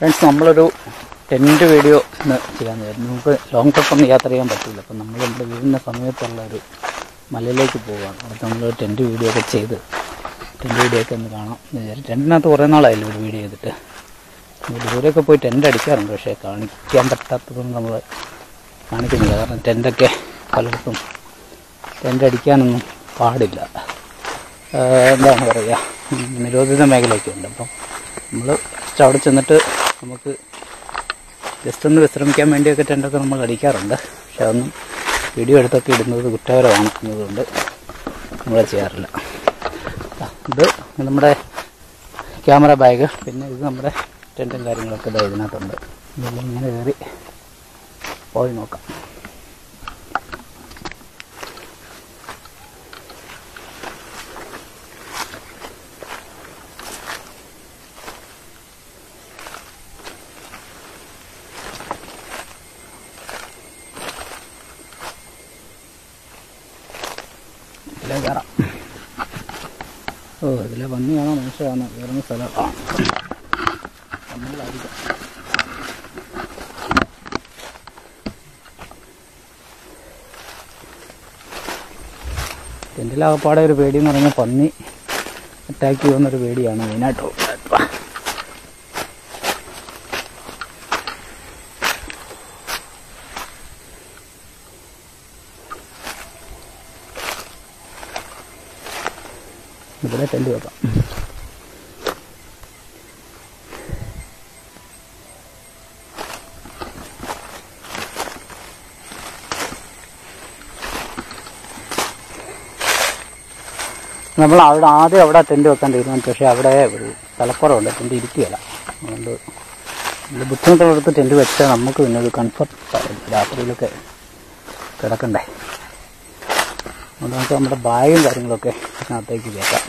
Friends നമ്മളൊരു tent video ഇന്ന് ചെയ്യാൻ വിചാരിച്ചു നമുക്ക് ലോങ് ട്രിപ്പൊന്നും യാത്ര ചെയ്യാൻ പറ്റില്ല അപ്പം നമ്മൾ നമ്മുടെ വീടിൻ്റെ സമയത്തുള്ള ഒരു മലയിലേക്ക് പോവുകയാണ് അവിടെ നമ്മൾ ടെൻറ്റ് വീഡിയോ ഒക്കെ ചെയ്ത് ടെൻറ്റ് വീഡിയോ ഒക്കെ ഒന്ന് കാണാം എന്ന് വിചാരിച്ചു ടെൻറ്റിനകത്ത് കുറേ നാളായില്ല ഒരു വീഡിയോ ചെയ്തിട്ട് നമ്മൾ ദൂരെയൊക്കെ പോയി ടെൻറ്റ് അടിക്കാറുണ്ട് പക്ഷേ കാണിക്കാൻ പറ്റാത്തതൊന്നും നമ്മൾ കാണിക്കുന്നില്ല കാരണം ടെൻറ്റൊക്കെ പലയിടത്തും ടെൻറ്റ് അടിക്കാനൊന്നും പാടില്ല ആഹ് എന്താണ് പറയുക ഉം, നിരോധിത മേഖലയൊക്കെ ഉണ്ട് അപ്പം നമ്മൾ ജസ്റ്റ് അവിടെ ചെന്നിട്ട് നമുക്ക് ജസ്റ്റ് ഒന്ന് വിശ്രമിക്കാൻ വേണ്ടിയൊക്കെ ടെൻ്റൊക്കെ നമ്മൾ അടിക്കാറുണ്ട് പക്ഷെ അതൊന്നും വീഡിയോ എടുത്തൊക്കെ ഇടുന്നത് കുറ്റകരമാണ് എന്നതുകൊണ്ട് നമ്മൾ ചെയ്യാറില്ല ആ, ഇത് നമ്മുടെ ക്യാമറ ബാഗ് പിന്നെ ഇത് നമ്മുടെ ടെൻറ്റും കാര്യങ്ങളൊക്കെ ഇതാ ഇതിനകത്തുണ്ട് ഇതെല്ലാം ഇങ്ങനെ കയറി പോയി നോക്കാം ഇതിലെ കയറാം ഓ ഇതിലെ പന്നിയാണോ മനുഷ്യരാണോ കയറുന്ന സ്ഥലം ആ നമ്മളായിരിക്കും ടെൻറ്റിലാകപ്പാടെ ഒരു പേടി എന്ന് പറഞ്ഞാൽ പന്നി അറ്റാക്ക് ചെയ്യുമെന്നൊരു പേടിയാണ് മെയിനായിട്ട് ഇതിലെ ടെൻറ്റ് വെക്കാം നമ്മൾ അവിടെ ആദ്യം അവിടെ ടെൻറ്റ് വെക്കാൻ തീരുമാനിച്ചു പക്ഷേ അവിടെ ഒരു സ്ഥലക്കുറവുണ്ട് ടെൻറ്റ് ഇരിക്കുകയില്ല അതുകൊണ്ട് വലിയ ബുദ്ധിമുട്ടുള്ളടത്ത് ടെൻറ്റ് വെച്ചാൽ നമുക്ക് പിന്നെ ഒരു കംഫർട്ട് രാത്രിയിലൊക്കെ കിടക്കണ്ടേ അതുകൊണ്ട് നമുക്ക് നമ്മുടെ ബാഗും കാര്യങ്ങളൊക്കെ അതിനകത്തേക്ക് കയറ്റാം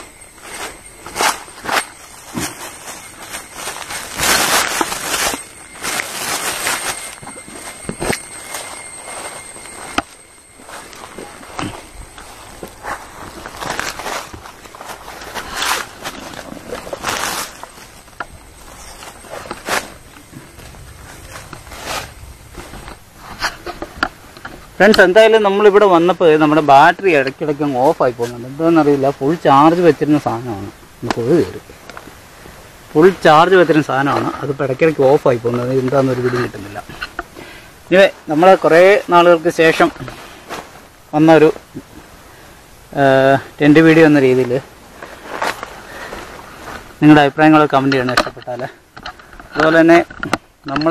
ഫ്രണ്ട്സ് എന്തായാലും നമ്മളിവിടെ വന്നപ്പോൾ നമ്മുടെ ബാറ്ററി ഇടയ്ക്കിടയ്ക്ക് അങ്ങ് ഓഫായി പോകുന്നുണ്ട് എന്താണെന്നറിയില്ല ഫുൾ ചാർജ് വെച്ചിരുന്ന സാധനമാണ് കൊഴു കയറി ഫുൾ ചാർജ് വെച്ചിരുന്ന സാധനമാണ് അതിപ്പോൾ ഇടയ്ക്കിടയ്ക്ക് ഓഫായി പോകുന്നത് എന്താണെന്ന് ഒരു പിടി കിട്ടുന്നില്ല ഇനി നമ്മൾ കുറേ നാളുകൾക്ക് ശേഷം വന്ന ഒരു ടെൻറ്റ് വീഡിയോ എന്ന രീതിയിൽ നിങ്ങളുടെ അഭിപ്രായങ്ങൾ കമൻറ്റ് ചെയ്യണം ഇഷ്ടപ്പെട്ടാൽ അതുപോലെ തന്നെ നമ്മൾ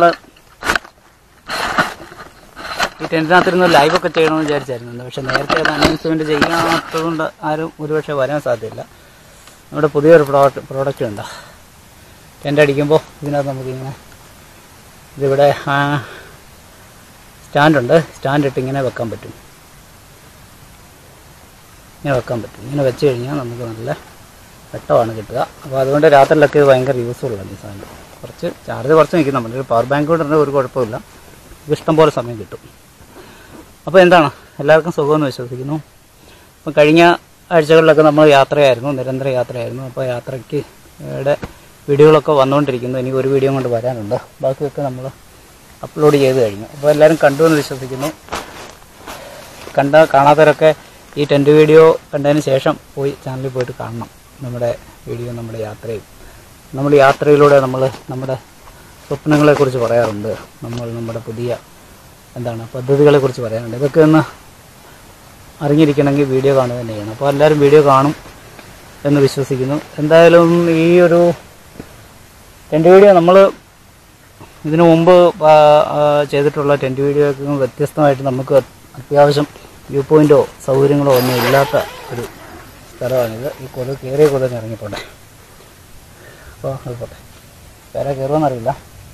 ഈ ടെൻറ്റിനകത്തിരുന്ന് ലൈവൊക്കെ ചെയ്യണമെന്ന് വിചാരിച്ചായിരുന്നു പക്ഷെ നേരത്തെ അത് അനൗൺസ്മെൻറ്റ് ചെയ്യാത്തതുകൊണ്ട് ആരും ഒരുപക്ഷെ വരാൻ സാധ്യതയില്ല നമ്മുടെ പുതിയൊരു പ്രോഡക്റ്റ് പ്രോഡക്റ്റ് ഉണ്ട് ടെൻ്റ് അടിക്കുമ്പോൾ ഇതിനകത്ത് നമുക്കിങ്ങനെ ഇതിവിടെ സ്റ്റാൻഡുണ്ട് സ്റ്റാൻഡ് ഇട്ട് ഇങ്ങനെ വെക്കാൻ പറ്റും ഇങ്ങനെ വെക്കാൻ പറ്റും ഇങ്ങനെ വെച്ച് കഴിഞ്ഞാൽ നമുക്ക് നല്ല വെട്ടമാണ് കിട്ടുക അപ്പോൾ അതുകൊണ്ട് രാത്രിയിലൊക്കെ ഇത് ഭയങ്കര യൂസ്ഫുള്ളാണ് ഈ സാധനം കുറച്ച് ചാർജ് കുറച്ച് നിൽക്കും നമ്മളൊരു പവർ ബാങ്ക് കൊണ്ടുണ്ടെങ്കിൽ ഒരു കുഴപ്പമില്ല ഇത് ഇഷ്ടം പോലെ സമയം കിട്ടും അപ്പോൾ എന്താണ് എല്ലാവർക്കും സുഖമെന്ന് വിശ്വസിക്കുന്നു അപ്പം കഴിഞ്ഞ ആഴ്ചകളിലൊക്കെ നമ്മൾ യാത്രയായിരുന്നു നിരന്തര യാത്രയായിരുന്നു അപ്പോൾ യാത്രയ്ക്ക് യുടെ വീഡിയോകളൊക്കെ വന്നുകൊണ്ടിരിക്കുന്നു ഇനി ഒരു വീഡിയോ കൊണ്ട് വരാനുണ്ട് ബാക്കിയൊക്കെ നമ്മൾ അപ്ലോഡ് ചെയ്ത് കഴിഞ്ഞു അപ്പോൾ എല്ലാവരും കണ്ടു എന്ന് വിശ്വസിക്കുന്നു കണ്ട കാണാത്തവരൊക്കെ ഈ ടെൻറ്റ് വീഡിയോ കണ്ടതിന് ശേഷം പോയി ചാനലിൽ പോയിട്ട് കാണണം നമ്മുടെ വീഡിയോ നമ്മുടെ യാത്രയും നമ്മൾ യാത്രയിലൂടെ നമ്മൾ നമ്മുടെ സ്വപ്നങ്ങളെക്കുറിച്ച് പറയാറുണ്ട് നമ്മൾ നമ്മുടെ പുതിയ എന്താണ് പദ്ധതികളെക്കുറിച്ച് പറയാറുണ്ട് ഇതൊക്കെ ഒന്ന് അറിഞ്ഞിരിക്കണമെങ്കിൽ വീഡിയോ കാണുക തന്നെ ചെയ്യണം അപ്പോൾ എല്ലാവരും വീഡിയോ കാണും എന്ന് വിശ്വസിക്കുന്നു എന്തായാലും ഈ ഒരു ടെൻറ്റ് വീഡിയോ നമ്മൾ ഇതിനു മുമ്പ് ആ- ആ ചെയ്തിട്ടുള്ള ടെൻറ്റ് വീഡിയോയ്ക്ക് വ്യത്യസ്തമായിട്ട് നമുക്ക് അത്യാവശ്യം വ്യൂ പോയിന്റോ സൗകര്യങ്ങളോ ഒന്നും ഇല്ലാത്ത ഒരു സ്ഥലമാണിത് ഈ കൊതു കയറിയ കൊതുക് ഇറങ്ങിപ്പോട്ടെ അപ്പോൾ അത് പോട്ടെ വേറെ കയറുമെന്നറിയില്ല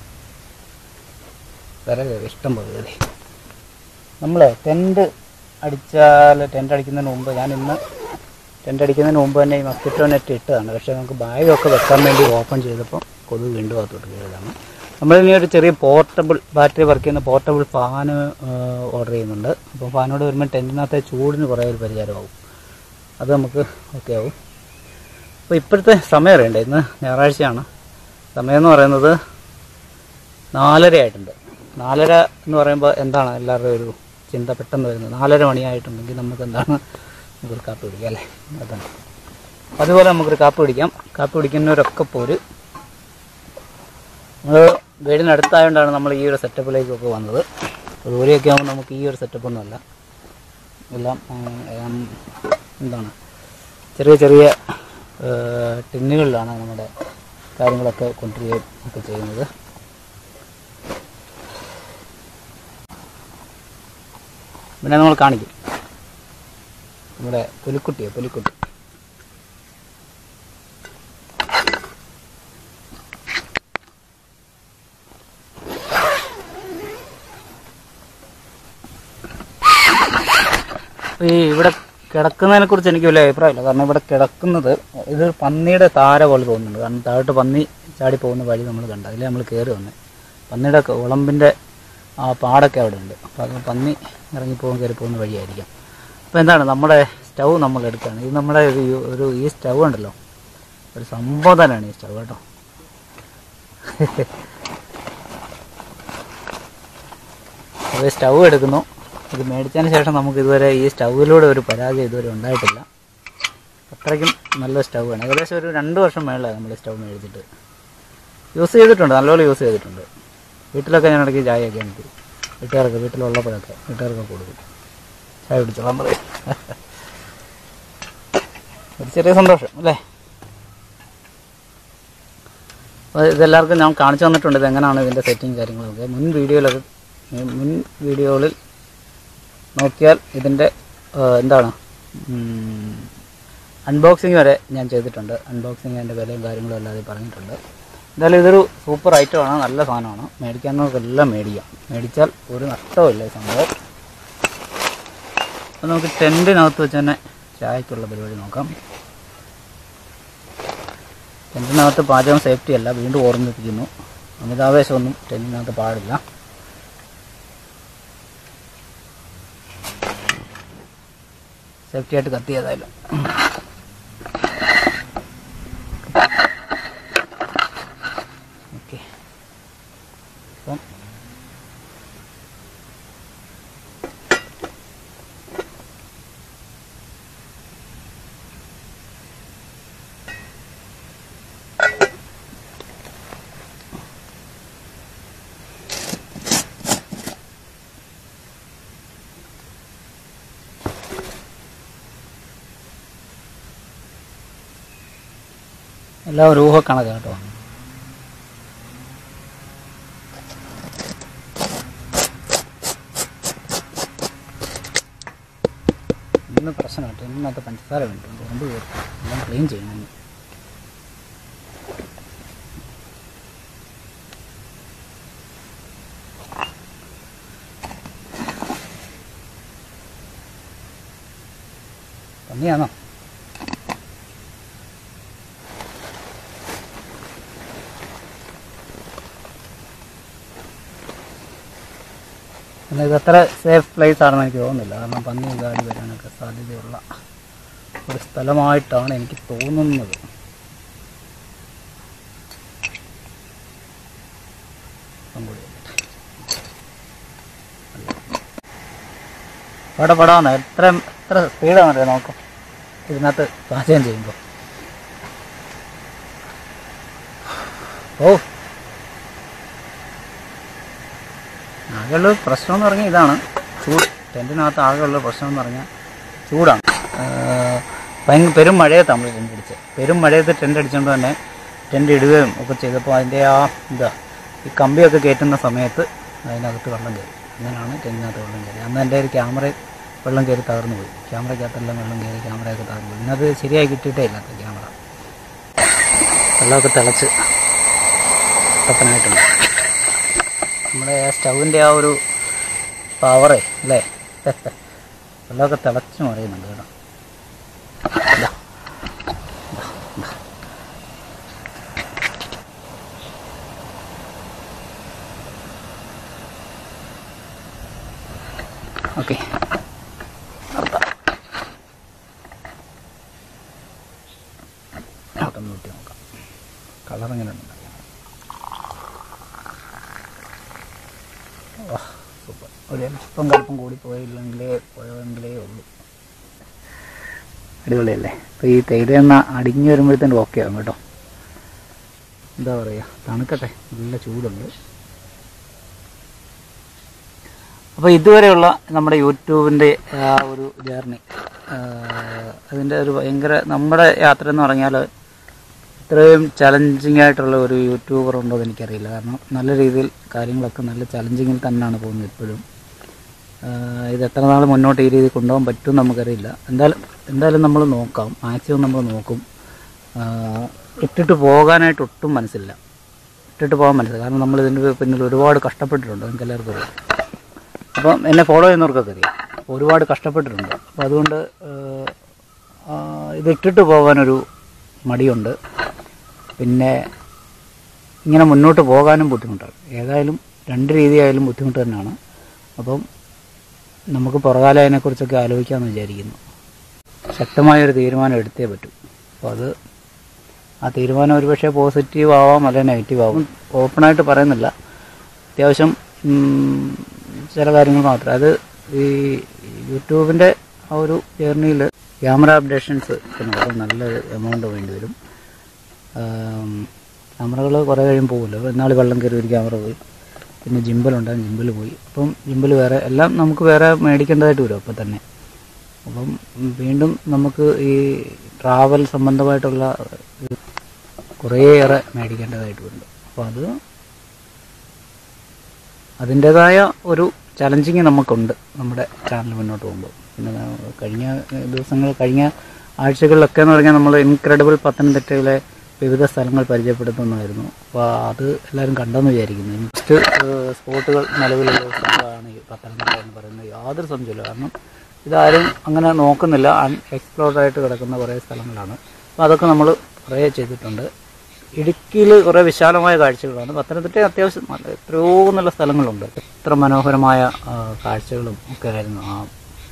വേറെ കയറി ഇഷ്ടം പോലെ കയറി നമ്മൾ ടെൻറ്റ് അടിച്ചാൽ ടെൻറ്റ് അടിക്കുന്നതിന് മുമ്പ് ഞാൻ ഇന്ന് ടെൻറ്റ് അടിക്കുന്നതിന് മുമ്പ് തന്നെ ഈ മസ്കിറ്റോ നെറ്റ് ഇട്ടതാണ് പക്ഷേ നമുക്ക് ബാഗൊക്കെ വെക്കാൻ വേണ്ടി ഓപ്പൺ ചെയ്തപ്പോൾ കൊതുക് വീണ്ടും അകത്തോട്ട് കയറിയതാണ് നമ്മളിനി ഒരു ചെറിയ പോർട്ടബിൾ ബാറ്ററി വർക്ക് ചെയ്യുന്ന പോർട്ടബിൾ ഫാന് ഓർഡർ ചെയ്യുന്നുണ്ട് അപ്പോൾ ഫാനോട് വരുമ്പോൾ ടെൻറ്റിനകത്തെ ചൂടിന് കുറേ ഒരു പരിഹാരമാവും അത് നമുക്ക് ഓക്കെ ആവും അപ്പോൾ ഇപ്പോഴത്തെ സമയം അറിയണ്ടേ ഇന്ന് ഞായറാഴ്ചയാണ് സമയം എന്ന് പറയുന്നത് നാലര ആയിട്ടുണ്ട് നാലര എന്ന് പറയുമ്പോൾ എന്താണ് എല്ലാവരുടെയും ഒരു ചിന്ത പെട്ടെന്ന് വരുന്നത് നാലര മണിയായിട്ടുണ്ടെങ്കിൽ നമുക്ക് എന്താണ് നമുക്കൊരു കാപ്പി കുടിക്കാം അല്ലേ അതാണ് അതുപോലെ നമുക്കൊരു കാപ്പി കുടിക്കാം കാപ്പി കുടിക്കുന്നവരൊക്കെ പോര് നമ്മൾ വീടിനടുത്തായതുകൊണ്ടാണ് നമ്മൾ ഈ ഒരു സെറ്റപ്പിലേക്കൊക്കെ വന്നത് ദൂരെയൊക്കെ ആകുമ്പോൾ നമുക്ക് ഈ ഒരു സെറ്റപ്പൊന്നുമല്ല എല്ലാം ഉം, ഉം, എന്താണ് ചെറിയ ചെറിയ ഏഹ്, ടിന്നുകളിലാണ് നമ്മുടെ കാര്യങ്ങളൊക്കെ കൊണ്ടുവരികയും ഒക്കെ ചെയ്യുന്നത് പിന്നെ നമ്മൾ കാണിക്കും നമ്മുടെ പുലിക്കുട്ടിയോ പുലിക്കുട്ടി അപ്പൊ ഈ ഇവിടെ കിടക്കുന്നതിനെ കുറിച്ച് എനിക്ക് വലിയ അഭിപ്രായമില്ല കാരണം ഇവിടെ കിടക്കുന്നത് ഇത് പന്നിയുടെ താര പോലെ തോന്നുന്നുണ്ട് കാരണം താഴോട്ട് പന്നി ചാടി പോകുന്ന വഴി നമ്മൾ കണ്ട അതിൽ നമ്മൾ കയറി വന്നത് പന്നിയുടെ ഒക്കെ ഉളമ്പിൻ്റെ ആ പാടൊക്കെ അവിടെ ഉണ്ട് അപ്പോൾ അത് പന്നി ഇറങ്ങി പോകും കയറി പോകുന്ന വഴിയായിരിക്കാം അപ്പോൾ എന്താണ് നമ്മുടെ സ്റ്റൗ നമ്മൾ എടുക്കുകയാണ് ഇത് നമ്മുടെ ഒരു യു- ഒരു ഈ സ്റ്റൗ ഉണ്ടല്ലോ ഒരു സംഭവം തന്നെയാണ് ഈ സ്റ്റൗ കേട്ടോ അത് സ്റ്റൗ എടുക്കുന്നു ഇത് മേടിച്ചതിന് ശേഷം നമുക്ക് ഇതുവരെ ഈ സ്റ്റൗവിലൂടെ ഒരു പരാജയം ഇതുവരെ ഉണ്ടായിട്ടില്ല അത്രയ്ക്കും നല്ല സ്റ്റൗ ആണ് ഏകദേശം ഒരു രണ്ട് വർഷം മേളിലാണ് നമ്മൾ സ്റ്റൗ മേടിച്ചിട്ട് യൂസ് ചെയ്തിട്ടുണ്ട് നല്ലപോലെ യൂസ് ചെയ്തിട്ടുണ്ട് വീട്ടിലൊക്കെ ഞാൻ ഇടയ്ക്ക് ചായയൊക്കെ എനിക്ക് വീട്ടുകാർക്ക് വീട്ടിലുള്ളപ്പോഴൊക്കെ വീട്ടുകാർക്ക് കൊടുക്കും ചായ കുടിച്ചോളാൻ പറയും ഒരു ചെറിയ സന്തോഷം അല്ലേ അപ്പോൾ ഇതെല്ലാവർക്കും ഞാൻ കാണിച്ചു തന്നിട്ടുണ്ട് ഇത് എങ്ങനെയാണ് ഇതിൻ്റെ സെറ്റിങ് കാര്യങ്ങളൊക്കെ മുൻ വീഡിയോയിലൊക്കെ മുൻ വീഡിയോകളിൽ നോക്കിയാൽ ഇതിൻ്റെ ആ, എന്താണ് അൺബോക്സിങ് വരെ ഞാൻ ചെയ്തിട്ടുണ്ട് അൺബോക്സിങ് അതിൻ്റെ വിലയും കാര്യങ്ങളും എല്ലാം പറഞ്ഞിട്ടുണ്ട് എന്തായാലും ഇതൊരു സൂപ്പർ ഐറ്റമാണ് നല്ല സാധനമാണ് മേടിക്കാവുന്നവർക്കെല്ലാം മേടിക്കാം മേടിച്ചാൽ ഒരു നഷ്ടവുമില്ല ഈ സംഭവം അപ്പോൾ നമുക്ക് ടെൻറ്റിനകത്ത് വെച്ച് തന്നെ ചായക്കുള്ള പരിപാടി നോക്കാം ടെൻറ്റിനകത്ത് പാചകം സേഫ്റ്റി അല്ല വീണ്ടും ഓർമ്മിപ്പിക്കുന്നു അമിതാവേശമൊന്നും ടെൻറ്റിനകത്ത് പാടില്ല സേഫ്റ്റി ആയിട്ട് കത്തി ഏതായാലും ഓക്കെ അപ്പം എല്ലാം ഒരു ഊഹക്കണക്ക് കേട്ടോ ഇന്ന് പ്രശ്നം കേട്ടോ ഇന്നത്തെ പഞ്ചസാര വേണ്ടിട്ടുണ്ട് ഉറുമ്പ് കയറി എല്ലാം ക്ലീൻ ചെയ്യണം ഇന്ന്. പന്നിയാണോ എന്നാൽ ഇത് അത്ര സേഫ് പ്ലേസ് ആണെന്ന് എനിക്ക് തോന്നുന്നില്ല കാരണം പന്നി ഗാഡി വരാനൊക്കെ സാധ്യതയുള്ള ഒരു സ്ഥലമായിട്ടാണ് എനിക്ക് തോന്നുന്നത് ഒന്നും കൂടി നോക്കട്ടെ. പട പടാന്ന് എത്ര എത്ര സ്പീഡാണ് അറിയാം നോക്കാം ഇതിനകത്ത് പാചകം ചെയ്യുമ്പോൾ ഓ ആകെയുള്ള പ്രശ്നം എന്ന് പറഞ്ഞാൽ ഇതാണ് ചൂട് ടെൻറ്റിനകത്ത് ആകെയുള്ള പ്രശ്നം എന്ന് പറഞ്ഞാൽ ചൂടാണ് ഭയങ്കര പെരും മഴയത്താണ് നമ്മൾ ടെൻറ്റ് അടിച്ചത് പെരും മഴയത്ത് ടെൻറ്റ് അടിച്ചുകൊണ്ട് തന്നെ ടെൻറ്റ് ഇടുകയും ഒക്കെ ചെയ്തപ്പോൾ അതിൻ്റെ ആ എന്താ ഈ കമ്പിയൊക്കെ കയറ്റുന്ന സമയത്ത് അതിനകത്ത് വെള്ളം കയറി അങ്ങനെയാണ് ടെൻറ്റിനകത്ത് വെള്ളം കയറി അന്ന് എൻ്റെ ഒരു ക്യാമറ വെള്ളം കയറി തകർന്നു പോയി ക്യാമറയ്ക്കകത്തെല്ലാം വെള്ളം കയറി ക്യാമറയൊക്കെ തകർന്നു പോയി ഇന്നത് ശരിയായി കിട്ടിയിട്ടേ ഇല്ലാത്ത ക്യാമറ വെള്ളമൊക്കെ തിളച്ച് ടപ്പനായിട്ടുണ്ട് നമ്മുടെ ആ സ്റ്റൗവിൻ്റെ ആ ഒരു പവറേ അല്ലേ വെള്ളമൊക്കെ തിളച്ച് മറിയുന്നുണ്ട് കേട്ടോ ഇതാ. ഇതാ, ഇതാ. ഓക്കെ നോക്കാം നോക്കി നോക്കാം കളർ എങ്ങനെ ഉണ്ട് സൂപ്പർ ഒരു അല്പം കൽപ്പം കൂടി പോയില്ലെങ്കിലേ പോയെങ്കിലേ ഉള്ളൂ അടിപൊളിയല്ലേ അപ്പോൾ ഈ തേയില എണ്ണ അടിഞ്ഞു വരുമ്പോഴത്തേനും ഓക്കെ ആകും കേട്ടോ എന്താ പറയുക തണുക്കട്ടെ നല്ല ചൂടുണ്ട് അപ്പോൾ ഇതുവരെയുള്ള നമ്മുടെ യൂട്യൂബിൻ്റെ ആ ഒരു ജേർണി അതിൻ്റെ ഒരു ഭയങ്കര നമ്മുടെ യാത്ര എന്ന് പറഞ്ഞാൽ ഇത്രയും ചലഞ്ചിങ് ആയിട്ടുള്ള ഒരു യൂട്യൂബർ ഉണ്ടോ എന്ന് എനിക്കറിയില്ല കാരണം നല്ല രീതിയിൽ കാര്യങ്ങളൊക്കെ നല്ല ചലഞ്ചിങ്ങിൽ തന്നെയാണ് പോകുന്നത് ഇപ്പോഴും ആഹ് ഇത് എത്ര നാൾ മുന്നോട്ട് ഈ രീതിയിൽ കൊണ്ടുപോകാൻ പറ്റും നമുക്കറിയില്ല എന്തായാലും എന്തായാലും നമ്മൾ നോക്കാം മാക്സിമം നമ്മൾ നോക്കും ആഹ് ഇട്ടിട്ട് പോകാനായിട്ട് ഒട്ടും മനസ്സില്ല ഇട്ടിട്ട് പോകാൻ മനസ്സില്ല കാരണം നമ്മൾ ഇതിൻ്റെ പിന്നിൽ ഒരുപാട് കഷ്ടപ്പെട്ടിട്ടുണ്ട് നിങ്ങൾക്ക് എല്ലാവർക്കും അറിയാം അപ്പം എന്നെ ഫോളോ ചെയ്യുന്നവർക്കൊക്കെ അറിയാം അപ്പോൾ ഒരുപാട് കഷ്ടപ്പെട്ടിട്ടുണ്ട് അപ്പോൾ അതുകൊണ്ട് ആഹ് ആഹ് ഇത് ഇട്ടിട്ട് പോകാനൊരു മടിയുണ്ട് പിന്നെ ഇങ്ങനെ മുന്നോട്ട് പോകാനും ബുദ്ധിമുട്ടാണ് ഏതായാലും രണ്ട് രീതിയായാലും ബുദ്ധിമുട്ട് തന്നെയാണ് അപ്പം നമുക്ക് പുറകാലം അതിനെക്കുറിച്ചൊക്കെ ആലോചിക്കാമെന്ന് വിചാരിക്കുന്നു ശക്തമായൊരു തീരുമാനം എടുത്തേ പറ്റൂ അപ്പോൾ അത് ആ തീരുമാനം ഒരുപക്ഷെ പോസിറ്റീവ് ആവാം അല്ലെങ്കിൽ നെഗറ്റീവ് ആവാം ഓപ്പണായിട്ട് പറയുന്നില്ല അത്യാവശ്യം ഉം, ചില കാര്യങ്ങൾ മാത്രം അത് ഈ യൂട്യൂബിൻ്റെ ആ ഒരു ജേർണിയിൽ ക്യാമറ അപ്ഡേഷൻസ് നമുക്ക് നല്ല എമൗണ്ട് വേണ്ടി വരും ക്യാമറകൾ കുറേ കഴിയുമ്പോൾ പോകുമല്ലോ എന്നാൾ വെള്ളം കയറി ഒരു ക്യാമറ പോയി പിന്നെ ജിമ്പലുണ്ടാകും ജിമ്പിൽ പോയി അപ്പം ജിമ്പിൽ വേറെ എല്ലാം നമുക്ക് വേറെ മേടിക്കേണ്ടതായിട്ട് വരും അപ്പം തന്നെ അപ്പം വീണ്ടും നമുക്ക് ഈ ട്രാവൽ സംബന്ധമായിട്ടുള്ള കുറേയേറെ മേടിക്കേണ്ടതായിട്ട് വരുന്നുണ്ട് അപ്പോൾ അത് അതിൻ്റേതായ ഒരു ചലഞ്ചിങ് നമുക്കുണ്ട് നമ്മുടെ ചാനൽ മുന്നോട്ട് പോകുമ്പോൾ പിന്നെ ന- കഴിഞ്ഞ ദിവസങ്ങൾ കഴിഞ്ഞ ആഴ്ചകളിലൊക്കെ എന്ന് പറഞ്ഞാൽ നമ്മൾ ഇൻക്രെഡിബിൾ പത്തനംതിട്ടയിലെ വിവിധ സ്ഥലങ്ങൾ പരിചയപ്പെടുത്തുന്നതായിരുന്നു അപ്പോൾ അത് എല്ലാവരും കണ്ടെന്ന് വിചാരിക്കുന്നു നെക്സ്റ്റ് സ്പോട്ടുകൾ നിലവിലുള്ള സ്ഥലങ്ങളാണ് ഈ പത്തനംതിട്ട എന്ന് പറയുന്നത് യാതൊരു സംശയമില്ല കാരണം ഇതാരും അങ്ങനെ നോക്കുന്നില്ല അൺ എക്സ്പ്ലോർഡ് ആയിട്ട് കിടക്കുന്ന കുറേ സ്ഥലങ്ങളാണ് അപ്പോൾ അതൊക്കെ നമ്മൾ കുറേ ചെയ്തിട്ടുണ്ട് ഇടുക്കിയിൽ കുറേ വിശാലമായ കാഴ്ചകളാണ് പത്തനംതിട്ട അത്യാവശ്യം നല്ല എത്രയോ നല്ല സ്ഥലങ്ങളുണ്ട് എത്ര മനോഹരമായ ആ, കാഴ്ചകളും ഒക്കെ ആയിരുന്നു ആ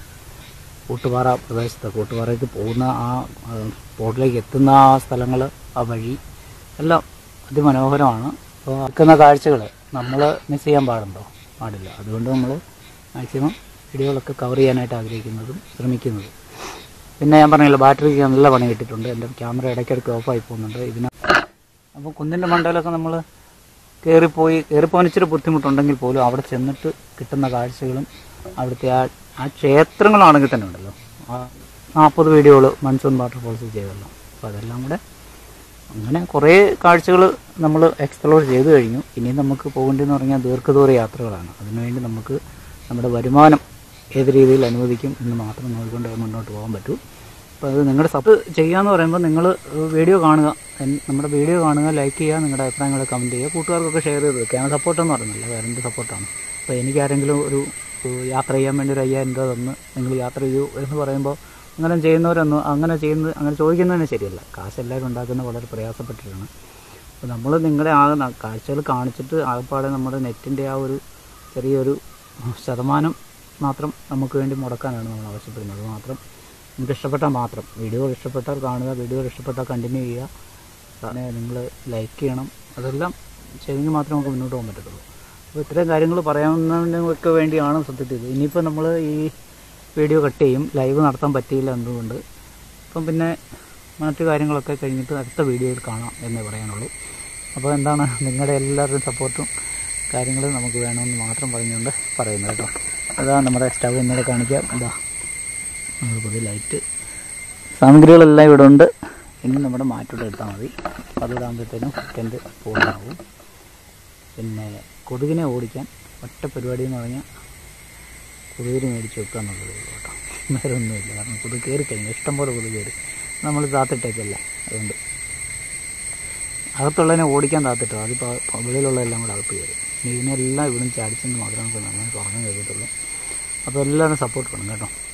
കൂട്ടുപാറ പ്രദേശത്ത് കൂട്ടുപാറയ്ക്ക് പോകുന്ന ആ ആ, ബോട്ടിലേക്ക് എത്തുന്ന ആ സ്ഥലങ്ങൾ ആ വഴി എല്ലാം അതിമനോഹരമാണ് അപ്പോൾ നിൽക്കുന്ന കാഴ്ചകൾ നമ്മൾ മിസ് ചെയ്യാൻ പാടുണ്ടോ പാടില്ല അതുകൊണ്ട് നമ്മൾ മാക്സിമം വീഡിയോകളൊക്കെ കവർ ചെയ്യാനായിട്ട് ആഗ്രഹിക്കുന്നതും ശ്രമിക്കുന്നതും പിന്നെ ഞാൻ പറഞ്ഞില്ല ബാറ്ററിക്ക് നല്ല പണി കിട്ടിയിട്ടുണ്ട് എൻ്റെ ക്യാമറ ഇടയ്ക്കിടയ്ക്ക് ഓഫായി പോകുന്നുണ്ട് ഇതിന് അപ്പോൾ കുന്നിൻ്റെ മണ്ടയിലൊക്കെ നമ്മൾ കയറിപ്പോയി കയറിപ്പോകാൻ ഇച്ചിരി ബുദ്ധിമുട്ടുണ്ടെങ്കിൽ പോലും അവിടെ ചെന്നിട്ട് കിട്ടുന്ന കാഴ്ചകളും അവിടുത്തെ ആ ആ ക്ഷേത്രങ്ങളാണെങ്കിൽ തന്നെ ഉണ്ടല്ലോ ആ നാൽപ്പത് വീഡിയോകൾ മൺസൂൺ വാട്ടർഫോൾസ് ചെയ്തല്ലോ അപ്പോൾ അതെല്ലാം കൂടെ അങ്ങനെ കുറേ കാഴ്ചകൾ നമ്മൾ എക്സ്പ്ലോർ ചെയ്തു കഴിഞ്ഞു ഇനി നമുക്ക് പോകേണ്ടതെന്ന് പറഞ്ഞാൽ ദീർഘദൂര യാത്രകളാണ് അതിനുവേണ്ടി നമുക്ക് നമ്മുടെ വരുമാനം ഏത് രീതിയിൽ അനുവദിക്കും എന്ന് മാത്രം നോക്കിക്കൊണ്ട് മുന്നോട്ട് പോകാൻ പറ്റൂ അപ്പോൾ അത് നിങ്ങളുടെ സപ്പ് ചെയ്യാന്ന് പറയുമ്പോൾ നിങ്ങൾ വീഡിയോ കാണുക എൻ- നമ്മുടെ വീഡിയോ കാണുക ലൈക്ക് ചെയ്യുക നിങ്ങളുടെ അഭിപ്രായങ്ങൾ കമൻറ്റ് ചെയ്യുക കൂട്ടുകാർക്കൊക്കെ ഷെയർ ചെയ്ത് വെക്കുക അത് സപ്പോർട്ടെന്ന് പറയുന്നില്ല വേറെ എന്ത് സപ്പോർട്ടാണ് അപ്പോൾ എനിക്ക് ആരെങ്കിലും ഒരു ഒരു യാത്ര ചെയ്യാൻ വേണ്ടി ഒരു അയ്യായിരം രൂപ തന്ന് നിങ്ങൾ യാത്ര ചെയ്യൂ എന്ന് പറയുമ്പോൾ അങ്ങനെ ചെയ്യുന്നവരൊന്നും അങ്ങനെ ചെയ്യുന്നത് അങ്ങനെ ചോദിക്കുന്നതിന് ശരിയല്ല കാശ് എല്ലാവരും ഉണ്ടാക്കുന്നത് വളരെ പ്രയാസപ്പെട്ടിട്ടാണ് അപ്പോൾ നമ്മൾ നിങ്ങളെ ആ ന- കാഴ്ചകൾ കാണിച്ചിട്ട് ആകപ്പാടെ നമ്മുടെ നെറ്റിൻ്റെ ആ ഒരു ചെറിയൊരു ശതമാനം മാത്രം നമുക്ക് വേണ്ടി മുടക്കാനാണ് നമ്മൾ ആവശ്യപ്പെടുന്നത് അത് മാത്രം നമുക്ക് ഇഷ്ടപ്പെട്ടാൽ മാത്രം വീഡിയോ ഇഷ്ടപ്പെട്ടാൽ കാണുക വീഡിയോ ഇഷ്ടപ്പെട്ടാൽ കണ്ടിന്യൂ ചെയ്യുക പിന്നെ നിങ്ങൾ ലൈക്ക് ചെയ്യണം അതെല്ലാം ചെയ്തെങ്കിൽ മാത്രമേ നമുക്ക് മുന്നോട്ട് പോകാൻ പറ്റത്തുള്ളൂ അപ്പോൾ ഇത്രയും കാര്യങ്ങൾ പറയാവുന്നതിനൊക്കെ വേണ്ടിയാണ് സത്യത്തിൽ ഇത് ഇനിയിപ്പോൾ നമ്മൾ ഈ വീഡിയോ കട്ട് ചെയ്യും ലൈവ് നടത്താൻ പറ്റിയില്ല എന്തുകൊണ്ട് അപ്പം പിന്നെ മറ്റു കാര്യങ്ങളൊക്കെ കഴിഞ്ഞിട്ട് അടുത്ത വീഡിയോയിൽ കാണാം എന്നേ പറയാനുള്ളൂ അപ്പോൾ എന്താണ് നിങ്ങളുടെ എല്ലാവരുടെയും സപ്പോർട്ടും കാര്യങ്ങളും നമുക്ക് വേണമെന്ന് മാത്രം പറഞ്ഞുകൊണ്ട് പറയുന്നത് കേട്ടോ അതാ നമ്മുടെ സ്റ്റവ് ഒന്നുകൂടെ കാണിക്കാം ഇതാ നമ്മൾ പുതിയ ലൈറ്റ് സാമഗ്രികളെല്ലാം ഇവിടെ ഉണ്ട് ഇനി നമ്മുടെ മാറ്റോടെ എടുത്താൽ മതി അത് ഇടാകുമ്പോഴത്തേനും ടെൻറ്റ് പൂർണ്ണമാവും പിന്നെ കൊതുകിനെ ഓടിക്കാൻ ഒറ്റ പരിപാടി എന്ന് പറഞ്ഞാൽ കൊതുകിന് മേടിച്ച് വെക്കുക എന്നുള്ളതേ ഉള്ളൂ കേട്ടോ വേറെ ഒന്നുമില്ല കാരണം കൊതുക് കയറി കഴിഞ്ഞു ഇഷ്ടംപോലെ കൊതുക് കയറി നമ്മൾ താത്തിട്ടേക്കല്ല അതുകൊണ്ട് അകത്തുള്ളതിനെ ഓടിക്കാൻ താത്തിട്ടോ അതിപ്പോൾ വെളിയിലുള്ളതെല്ലാം കൂടെ അകത്ത് കയറി ഇനി ഇതിനെല്ലാം ഇവിടുന്ന് ചാടിച്ചെന്ന് മാത്രമേ നമുക്ക് നന്നായി തുറന്നു കഴിയത്തുള്ളൂ അപ്പോൾ എല്ലാവരും സപ്പോർട്ട് വേണം കേട്ടോ